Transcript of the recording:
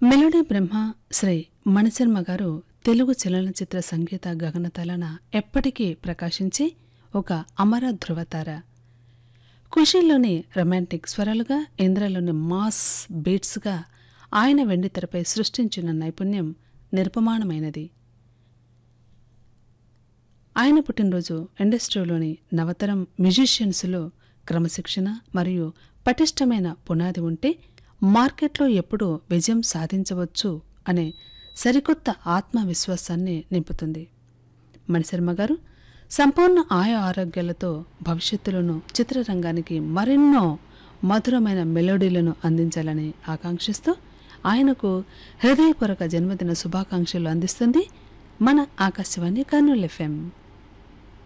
melody బ్రహ్మ శ్రీ మణిశర్మ గారు తెలుగు చలనచిత్ర సంగీత గగనతలన ఎప్పటికీ ప్రకాశించే ఒక అమర ధృవతార ఖుషీలోని రొమాంటిక్ స్వరాలుగా ఇంద్రలోని మాస్ బీట్స్గా ఆయన వెండితెరపై సృష్టించిన నైపుణ్యం నిరుపమానమైనది ఆయన పుట్టినరోజు ఇండస్ట్రీలోని నవతరం మ్యూజిషియన్స్లో క్రమశిక్షణ మరియు పటిష్టమైన పునాది ఉంటే మార్కెట్లో ఎప్పుడూ విజయం సాధించవచ్చు అనే సరికొత్త ఆత్మవిశ్వాసాన్ని నింపుతుంది మణిశర్మ గారు సంపూర్ణ ఆయా ఆరోగ్యాలతో భవిష్యత్తులోనూ చిత్రరంగానికి మరెన్నో మధురమైన మెలోడీలను అందించాలని ఆకాంక్షిస్తూ ఆయనకు హృదయపూర్వక జన్మదిన శుభాకాంక్షలు అందిస్తుంది మన ఆకాశవాణి కర్నూలు ఎఫ్ఎం